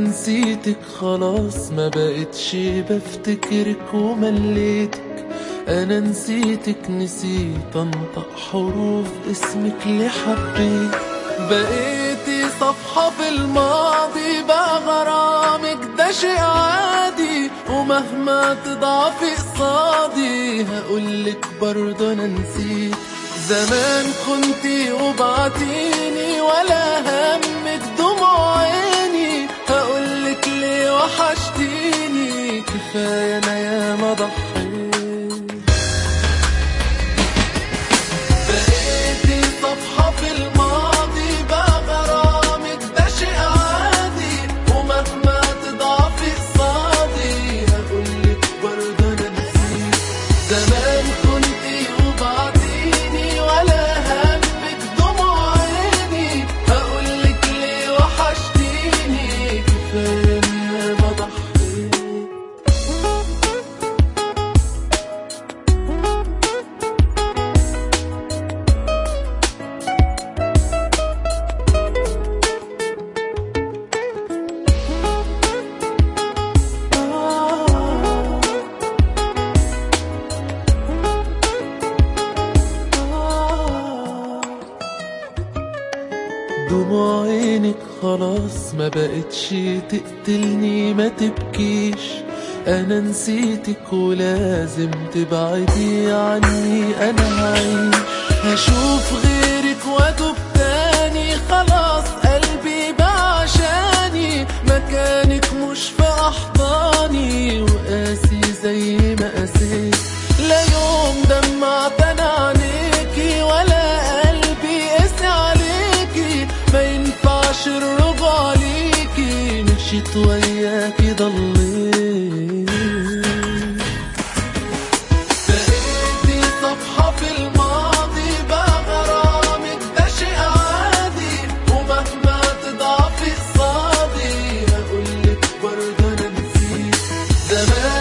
نسيتك خلاص ما بقتش بفتكرك ومليتك انا نسيتك نسيت انطق حروف اسمك اللي حبيت بقيتي صفحة في الماضي بقى غرامك ده شيء عادي ومهما تضعفي قصادي هقولك برضه انا نسيت زمان كنتي وبعتيني ولا همك دموع عيني هقولك ليه وحشتيني كفاية انا ياما ضحيت بقيتي صفحة في الماضي بقى غرامك ده شيء عادي ومهما تضعفي قصادي هقولك برضه انا نسيت زمان كنتي وبعتيني ولا همك دموع عيني هقولك ليه وحشتيني كفاية إني ما ضحيت دموع عينك خلاص ما بقتش تقتلني ما تبكيش انا نسيتك ولازم تبعدي عني انا هعيش هشوف غيرك واتوب تاني خلاص قلبي بقى عشاني مكانك مش في احضاني وقاسي زي ما قاسيت لا يوم دمعت انا عليكي ولا قلبي قاسي عليكي ما ينفعش الرجوع ليكي مشيت وياكي ضليت بقيتي صفحة في الماضي بقى غرامك ده شيء عادي ومهما تضعفي قصادي هقولك برضه انا نسيت زمان